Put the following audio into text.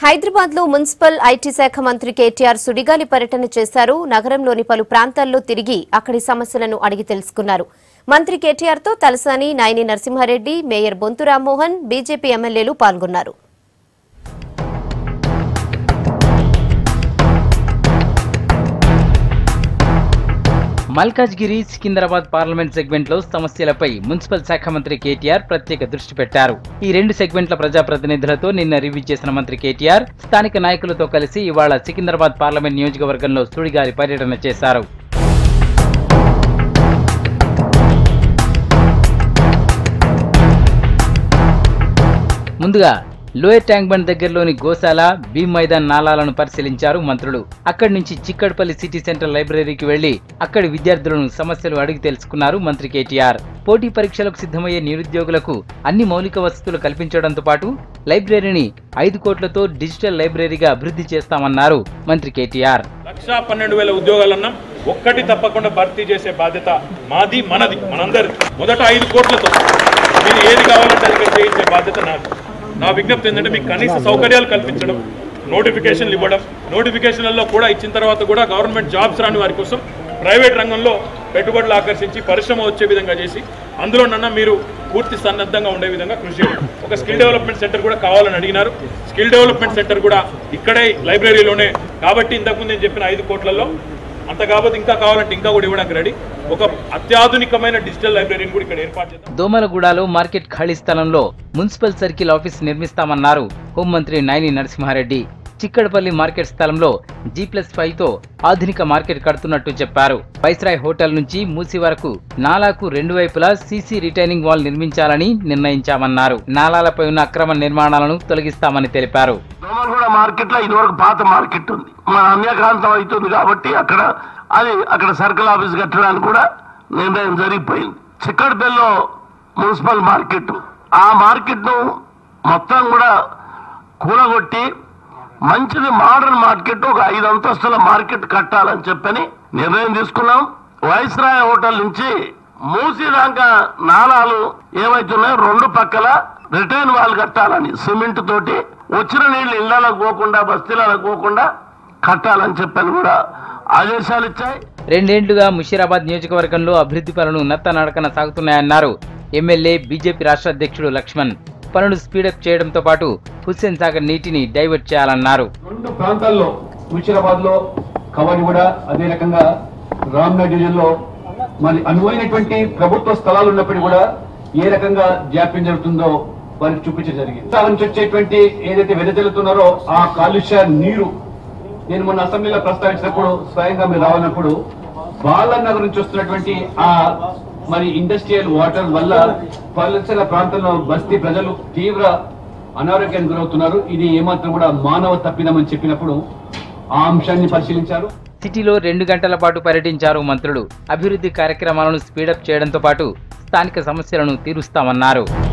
హైదరాబాద్ లో municipal IT శాఖ మంత్రి కేటీఆర్ సుడిగాలి పర్యటన చేశారు నగరంలోని పలు ప్రాంతాల్లో తిరిగి అక్కడి సమస్యలను అడిగి తెలుసుకున్నారు మంత్రి కేటీఆర్ తో తలసాని నాయని నరసింహారెడ్డి మేయర్ బొంతు రామ్మోహన్ బీజేపీ ఎమ్మెల్యేలు పాల్గొన్నారు మల్కాజ్గిరి సికింద్రాబాద్ పార్లమెంట్ సెగ్మెంట్లో సమస్యలపై మున్సిపల్ శాఖ మంత్రి కేటీఆర్ ప్రత్యేక దృష్టి పెట్టారు ఈ రెండు సెగ్మెంట్ల ప్రజాప్రతినిధులతో నిన్న రివ్యూ చేసిన మంత్రి కేటీఆర్ స్థానిక నాయకులతో కలిసి ఇవాళ సికింద్రాబాద్ పార్లమెంట్ నియోజకవర్గంలో సుడిగాలి పర్యటన చేశారు ముందుగా లోయర్ ట్యాంక్ బండ్ దగ్గరలోని గోశాల భీమ్ మైదాన్ నాలాలను పరిశీలించారు మంత్రులు అక్కడి నుంచి చిక్కడపల్లి సిటీ సెంటర్ లైబ్రరీకి వెళ్లి అక్కడి విద్యార్థులను సమస్యలు అడిగి తెలుసుకున్నారు మంత్రి కేటీఆర్ పోటీ పరీక్షలకు సిద్ధమయ్యే నిరుద్యోగులకు అన్ని మౌలిక వసతులు కల్పించడంతో పాటు లైబ్రరీని ఐదు కోట్లతో డిజిటల్ లైబ్రరీగా అభివృద్ధి చేస్తామన్నారు మంత్రి కేటీఆర్ లక్షా పన్నెండు వేల ఉద్యోగాలన్నా ఒక్కటి తప్పకుండా భర్తీ చేసే బాధ్యత మాది మనది మనందరిది మొదట ఐదు కోట్లతో మీరు ఏది కావాలంటే అది ఇక్కడ చేయించే బాధ్యత నాది నా విజ్ఞప్తి ఏంటంటే మీకు కనీస సౌకర్యాలు కల్పించడం నోటిఫికేషన్లు ఇవ్వడం నోటిఫికేషన్లలో కూడా ఇచ్చిన తర్వాత కూడా గవర్నమెంట్ జాబ్స్ రాని వారి కోసం ప్రైవేట్ రంగంలో పెట్టుబడులు ఆకర్షించి పరిశ్రమ వచ్చే విధంగా చేసి అందులోనన్నా మీరు పూర్తి సన్నద్ధంగా ఉండే విధంగా కృషి చేయండి ఒక స్కిల్ డెవలప్మెంట్ సెంటర్ కూడా కావాలని అడిగినారు స్కిల్ డెవలప్మెంట్ సెంటర్ కూడా ఇక్కడే లైబ్రరీలోనే కాబట్టి ఇంతకుముందు నేను చెప్పిన ఐదు కోట్లలో అంత కాకపోతే ఇంకా కావాలంటే ఇంకా కూడా ఇవ్వడానికి రెడీ ఒక అత్యాధునికమైన డిజిటల్ లైబ్రరీని కూడా ఇక్కడ ఏర్పాటు చేద్దాం దోమలగూడలో మార్కెట్ ఖాళీ స్థలంలో మున్సిపల్ సర్కిల్ ఆఫీస్ నిర్మిస్తామన్నారు హోంమంత్రి నాయని నరసింహారెడ్డి చిక్కడపల్లి మార్కెట్ స్థలంలో జీ ప్లస్ ఫైవ్ తో ఆధునిక మార్కెట్ కడుతున్నట్టు చెప్పారు వైస్రాయ్ హోటల్ నుంచి మూసి వరకు నాలాకు రెండు వైపులా సీసీ రిటైనింగ్ వాల్ నిర్మించాలని నిర్ణయించామన్నారు నాలాలపై ఉన్న అక్రమ నిర్మాణాలను తొలగిస్తామని తెలిపారు దోమలగూడ మార్కెట్ లో ఇదివరకు పాత మార్కెట్ ఉంది మన అన్యకాంతం అవుతుంది కాబట్టి అక్కడ అది అక్కడ సర్కిల్ ఆఫీస్ కట్టడానికి కూడా నిర్ణయం జరిగిపోయింది చిక్కడపల్లిలో మున్సిపల్ మార్కెట్ ఆ మార్కెట్ ను మొత్తం కూడా కూలగొట్టి మంచిది మోడర్న్ మార్కెట్ ఒక ఐదు అంతస్తుల మార్కెట్ కట్టాలని చెప్పని నిర్ణయం తీసుకున్నాం వైస్రాయ్ హోటల్ నుంచి మూసీ దాకా నాలాలు ఏవైతున్నాయో రెండు పక్కల రిటైన్ వాల్ కట్టాలని సిమెంట్ తోటి వచ్చిన నీళ్లు ఇళ్లకు పోకుండా బస్తీలకు పోకుండా కట్టాలని చెప్పని కూడా ఆదేశాలు ఇచ్చాయి రెండేండ్లుగా ముషీరాబాద్ నియోజకవర్గంలో అభివృద్ధి పనులు నత్తనడకన సాగుతున్నాయన్నారు ఎమ్మెల్యే బీజేపీ రాష్ట్ర అధ్యక్షుడు లక్ష్మణ్ పనులు స్పీడప్ చేయడంతో పాటు హుస్సేన్ సాగర్ నీటిని డైవర్ట్ చేయాలన్నారు రెండు ప్రాంతాల్లో ముషిరాబాద్ లో కవాడిగూడ అదే రకంగా రామ్నగర్ డివిజన్ లో మరి అనువైనటువంటి ప్రభుత్వ స్థలాలు ఉన్నప్పటికీ కూడా ఏ రకంగా జాప్యం జరుగుతుందో వారికి చూపించడం జరిగింది ఉత్సాహం నుంచి వచ్చేటువంటి ఏదైతే వెదజల్లుతున్నారో ఆ కాలుష్య నీరు నేను మొన్న అసెంబ్లీలో ప్రస్తావించినప్పుడు స్వయంగా మీరు రావాలన్నప్పుడు బాలన్ నగర్ నుంచి వస్తున్నటువంటి ఆ మరి ఇండస్ట్రియల్ వాటర్ వల్ల పల్లెల ప్రాంతంలో బస్తీ ప్రజలు తీవ్ర అనారోగ్యానికి గురవుతున్నారు ఇది ఏమాత్రం కూడా మానవ తప్పిదమని చెప్పినప్పుడు ఆ అంశాన్ని పరిశీలించారు సిటీలో రెండు గంటల పాటు పర్యటించారు మంత్రులు అభివృద్ధి కార్యక్రమాలను స్పీడప్ చేయడంతో పాటు స్థానిక సమస్యలను తీరుస్తామన్నారు